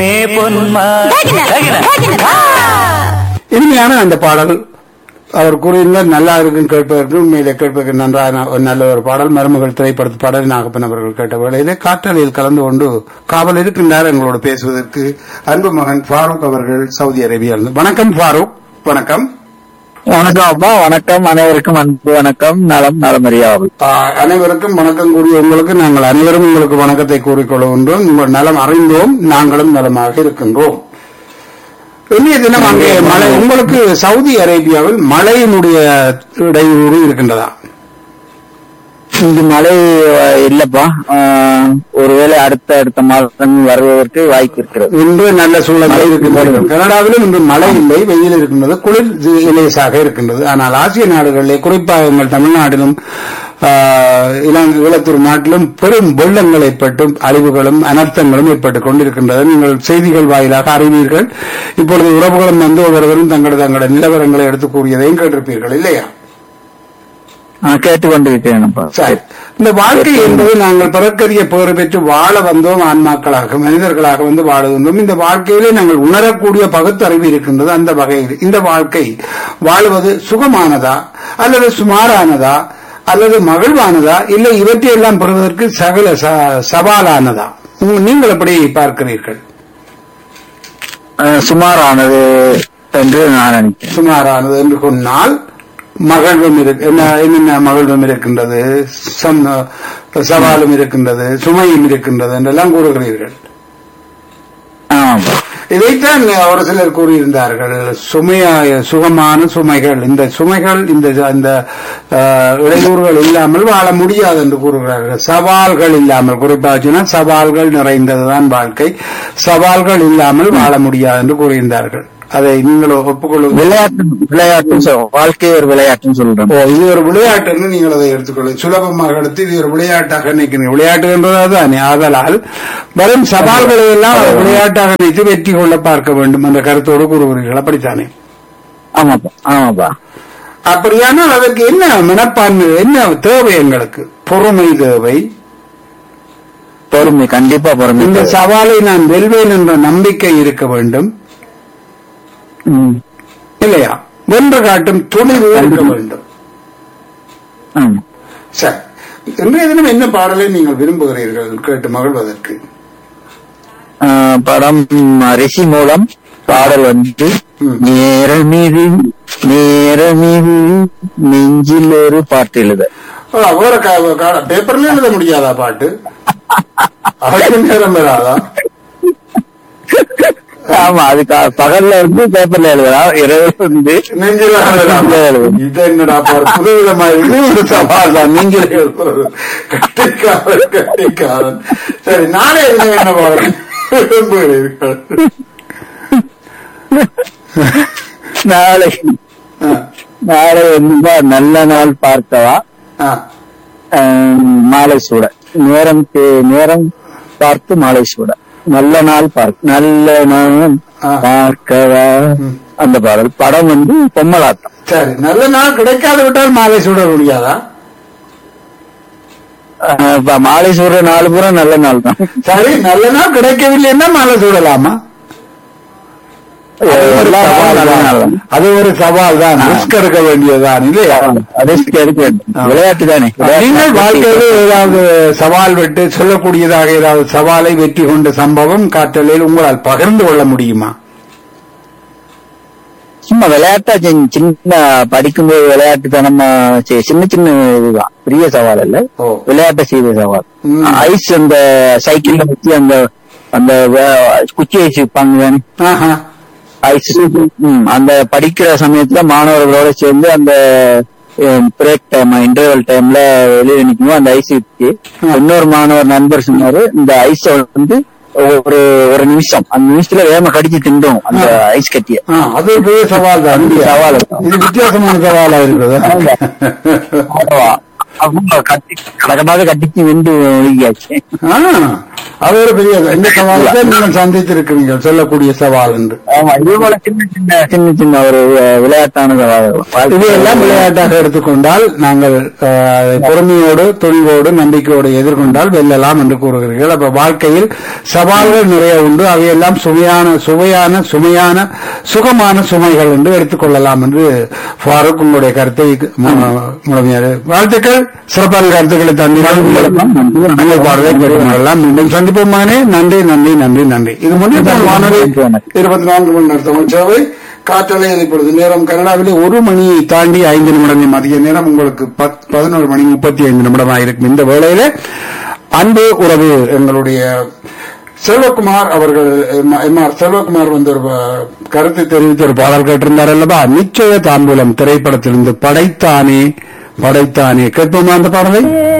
இனிமையான அந்த பாடல் அவர் கூறியிருந்தால் நல்லா இருக்கும் கேட்பதற்கு உண்மையிலே கேட்பதற்கு நன்றான ஒரு நல்ல ஒரு பாடல் மருமகள் திரைப்படத்து பாடல் நாகப்பன் அவர்கள் கேட்ட வேளையிலே காற்றலையில் கலந்து கொண்டு காவல் இருக்கின்றார் எங்களோடு பேசுவதற்கு அன்பு மகன் ஃபாரூக் அவர்கள் சவுதி அரேபியா வணக்கம் ஃபாரூக் வணக்கம் வணக்கம் அப்பா வணக்கம் அனைவருக்கும் அன்பு வணக்கம் நலம் நலமறியாவில் ஆ, அனைவருக்கும் வணக்கம் கூறிய உங்களுக்கு நாங்கள் அனைவரும் உங்களுக்கு வணக்கத்தை கூறிக்கொள்கின்றோம் உங்கள் நலம் அறிந்தோம் நாங்களும் நலமாக இருக்கின்றோம் இன்றைய தினம் அங்கே மழை உங்களுக்கு சவுதி அரேபியாவில் மழையினுடைய இடையூறு இருக்கின்றதா இங்கு மழை அஹ், இல்லப்பா அஹ், ஒருவேளை அடுத்த அடுத்த மாதம் வருவதற்கு வாய்ப்பு இருக்கிறது இன்று நல்ல சூழல் இருக்கின்றது கனடாவிலும் இன்று மழை இல்லை வெயில் இருக்கின்றது குளிர் ஜி- லேசாக இருக்கின்றது ஆனால் ஆசிய நாடுகளிலே குறிப்பாக எங்கள் தமிழ்நாட்டிலும் ஆஹ், இலங்கை ஈழத்தூர் நாட்டிலும் பெரும் வெள்ளங்கள் ஏற்பட்டும் அழிவுகளும் அனர்த்தங்களும் ஏற்பட்டுக் கொண்டிருக்கின்றது நீங்கள் செய்திகள் வாயிலாக அறிவீர்கள் இப்பொழுது உறவுகளும் வந்து ஒவ்வொருவரும் தங்களது தங்களது நிலவரங்களை எடுத்துக் கூறியதையும் கேட்டிருப்பீர்கள் இல்லையா அஹ், கேட்டுக்கொண்டிருக்கிறேன்ப்பா சரி இந்த வாழ்க்கை என்பது நாங்கள் பிறக்கரிய பேறு பெற்று வாழ வந்தோம் ஆன்மாக்களாக மனிதர்களாக வந்து வாழுகின்றோம் இந்த வாழ்க்கையிலே நாங்கள் உணரக்கூடிய பகுத்தறிவு இருக்கின்றது அந்த வகையில் இந்த வாழ்க்கை வாழ்வது சுகமானதா அல்லது சுமாரானதா அல்லது மகிழ்வானதா இல்லை இவற்றையெல்லாம் பெறுவதற்கு சகல ச- சவாலானதா உங்க- நீங்கள் எப்படி பார்க்கிறீர்கள் அஹ், சுமாரானது என்று நான் நினைக்கிறேன் சுமாரானது என்று சொன்னால் மகிழ்வும் இருக்கு என்ன என்னென்ன மகிழ்வும் இருக்கின்றது சம்- சவாலும் இருக்கின்றது சுமையும் இருக்கின்றது என்றெல்லாம் கூறுகிறீர்கள் ஆமாப்பா இதைத்தான் ஒரு சிலர் கூறியிருந்தார்கள் சுமையாய சுகமான சுமைகள் இந்த சுமைகள் இந்த அந்த அஹ், இடையூறுகள் இல்லாமல் வாழ முடியாது என்று கூறுகிறார்கள் சவால்கள் இல்லாமல் குறிப்பாக சொன்னால் சவால்கள் நிறைந்ததுதான் வாழ்க்கை சவால்கள் இல்லாமல் வாழ முடியாது என்று கூறியிருந்தார்கள் அதை நீங்கள் ஒப்புக்கொள்ளுங்கள் விளையாட்டு விளையாட்டு சொல்- வாழ்க்கை ஒரு விளையாட்டுன்னு சொல்றேன் ஓ இது ஒரு விளையாட்டுன்னு நீங்கள் அதை எடுத்துக்கொள்ள சுலபமாக எடுத்து இது ஒரு விளையாட்டாக நினைக்கிறீங்க விளையாட்டு என்பதுதான் ஆதலால் வரும் சவால்களை எல்லாம் ஒரு விளையாட்டாக நினைத்து வெற்றி கொள்ள பார்க்க வேண்டும் என்ற கருத்தோடு கூறுகிறீர்கள் அப்படித்தானே ஆமாப்பா ஆமாப்பா அப்படியானால் அதற்கு என்ன மனப்பான்மை என்ன தேவை எங்களுக்கு பொறுமை தேவை பொறுமை கண்டிப்பா பொறுமை இந்த சவாலை நான் வெல்வேன் என்ற நம்பிக்கை இருக்க வேண்டும் ம். இல்லையா வென்று காட்டும் துணிவு இருக்க வேண்டும் ஆமா சரி இன்றைய தினம் என்ன பாடலை நீங்கள் விரும்புகிறீர்கள் கேட்டு மகிழ்வதற்கு ஆஹ் படம் ரிஷி மூலம் பாடல் வந்து ம். நேரமிது நேரமிது நெஞ்சில் ஒரு பாட்டு எழுத ஓ, வேற கா- கா- பேப்பர்ல எழுத முடியாதா பாட்டு அதுக்கு நேரம் வராதா ஆமா அது கா- பகல்ல வந்து பேப்பர்ல எழுதலாம் இரவு வந்து நெஞ்சில எழுதலாமா? இது என்னடா பாரு புதுவிதமா இருக்கு ஒரு சவால் தான் நீங்களே எழுதுறது கட்டிக்காரன் கட்டிக்காரன் சரி நாளை என்ன என்ன பாருங்க விரும்புகிறீர்கள் நாளை ஆ, நாளை வந்து நல்ல நாள் பார்க்கவா ஆ. ஆஹ் மாலை சூட நேரம் தே- நேரம் பார்த்து மாலை சூட நல்ல நாள் பார்க்க நல்ல நாள் ஆ. பார்க்கவா ம். அந்த பாடல் படம் வந்து பொம்மலாட்டம் சரி நல்ல நாள் கிடைக்காது விட்டால் மாலை சுட முடியாதா ஆஹ் இப்ப மாலை சூடுற நாலு பூரா நல்ல நாள் தான் சரி நல்ல நாள் கிடைக்கவில்லைன்னா மாலை சூடலாமா அது ஒரு எல்லா சவால் நாளும் நல்ல நாள் தான். தான். அது ஒரு சவால் தான் ரிஸ்க் எடுக்க வேண்டியதுதான் இல்லையா ரிஸ்க் எடுக்க வேண்டும். ஆ. விளையாட்டு தானே நீங்கள் வாழ்க்கையில் ஏதாவது சவால் விட்டு சொல்லக்கூடியதாக ஏதாவது சவாலை வெற்றி கொண்ட சம்பவம் காற்றலில் உங்களால் பகிர்ந்து கொள்ள முடியுமா சும்மா விளையாட்டா சின்ன- சின்ன படிக்கும்போது விளையாட்டு தனமா சி- சின்ன சின்ன இதுதான் பெரிய சவால் இல்ல ஓ. விளையாட்டை செய்த சவால் ம். ஐஸ் அந்த சைக்கிள்ல வச்சு அந்த அந்த வே- குச்சி ஐஸ் வைப்பாங்க தானே ஆஹா. ஐஸ் ம், அந்த படிக்கிற சமயத்துல மாணவர்களோட சேர்ந்து அந்த பிரேக் டைம் இன்டர்வல் டைம்ல வெளியே நிற்கும் அந்த ஐஸ் வச்சு இன்னொரு மாணவர் நண்பர் சொன்னாரு இந்த ஐஸ வந்து ஒரு ஒரு நிமிஷம் அந்த நிமிஷத்துல வேகமா கடிச்சு திண்டும் அந்த ஐஸ் கட்டிய ஆ, அது ஒரு பெரிய சவால் தான் இல்லையா? சவால் தான். இது வித்தியாசமான சவாலா இருக்குது கட்டி கடகடாக கட்டிச்சு வெண்டு ஒழுகியாச்சு ஆ, அது ஒரு பெரிய இந்த சவாலுக்கு நீங்கள் சந்தித்திருக்கிறீங்க சொல்லக்கூடிய சவால் என்று ஆமா இது போல சின்ன சின்ன சின்ன சின்ன ஒரு அஹ், விளையாட்டான வாழ்க்கை. இதையெல்லாம் விளையாட்டாக எடுத்துக்கொண்டால் நாங்கள் அஹ், பொறுமையோடு துணிவோடு நம்பிக்கையோடு எதிர்கொண்டால் வெல்லலாம் என்று கூறுகிறீர்கள் அப்ப வாழ்க்கையில் சவால்கள் நிறைய உண்டு அவையெல்லாம் சுவையான சுவையான சுமையான சுகமான சுமைகள் என்று எடுத்துக்கொள்ளலாம் என்று ஃபாரூக் உங்களுடைய கருத்தை மு- முழுமையாக வாழ்த்துக்கள் சிறப்பான கருத்துக்களை தந்தீர்கள் நாங்கள் பாடலை கேட்டுக்கொள்ளலாம் மீண்டும் சந்திப்போமானே நன்றி நன்றி நன்றி நன்றி இது முன்னேற்ற வானொலி இருபத்தி நான்கு மணி நேரம் தமிழ் சேவை காற்றலையில் இப்பொழுது நேரம் கனடாவிலே ஒரு மணியை தாண்டி ஐந்து நிமிடம் மதிய நேரம் உங்களுக்கு பத்- பதினோரு மணி முப்பத்தி ஐந்து நிமிடமாக இருக்கும் இந்த வேளையில அன்பு உறவு எங்களுடைய செல்வகுமார் அவர்கள் எம் எம் ஆர் செல்வகுமார் வந்து ஒரு அஹ், கருத்தை தெரிவித்து ஒரு பாடல் கேட்டிருந்தார் அல்லவா நிச்சய தாம்பூலம் திரைப்படத்திலிருந்து படைத்தானே படைத்தானே கேட்போமா அந்த பாடலை